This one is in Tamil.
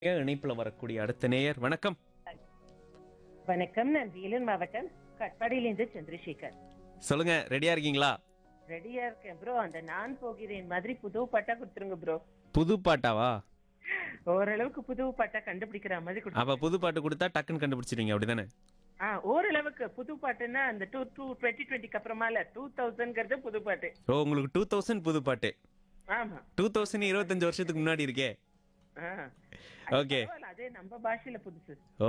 இணைப்புல வரக்கூடிய அடுத்த நேயர் வணக்கம் வணக்கம் நான் வேலூர் மாவட்டம் கட்பாடியிலிருந்து சந்திரசேகர் சொல்லுங்க ரெடியா இருக்கீங்களா ரெடியா இருக்கேன் ப்ரோ அந்த நான் போகிறேன் மாதிரி புது பாட்டா கொடுத்துருங்க ப்ரோ புது பாட்டாவா ஓரளவுக்கு புது பாட்டா கண்டுபிடிக்கிற மாதிரி கொடுத்து அப்ப புது பாட்டு கொடுத்தா டக்குன்னு கண்டுபிடிச்சிருவீங்க அப்படிதானே ஆ ஓரளவுக்கு புது பாட்டுன்னா அந்த டூ டூ டுவெண்ட்டி டுவெண்ட்டிக்கு அப்புறமால டூ தௌசண்ட்ங்கிறது புது பாட்டு ஓ உங்களுக்கு டூ தௌசண்ட் புது பாட்டு ஆமா டூ தௌசண்ட் இருபத்தஞ்சு வருஷத்துக்கு முன்னாடி இருக்கே ஆ. ஓகே பரவாயில்ல, அதே நம்ம பாஷையில புதுசு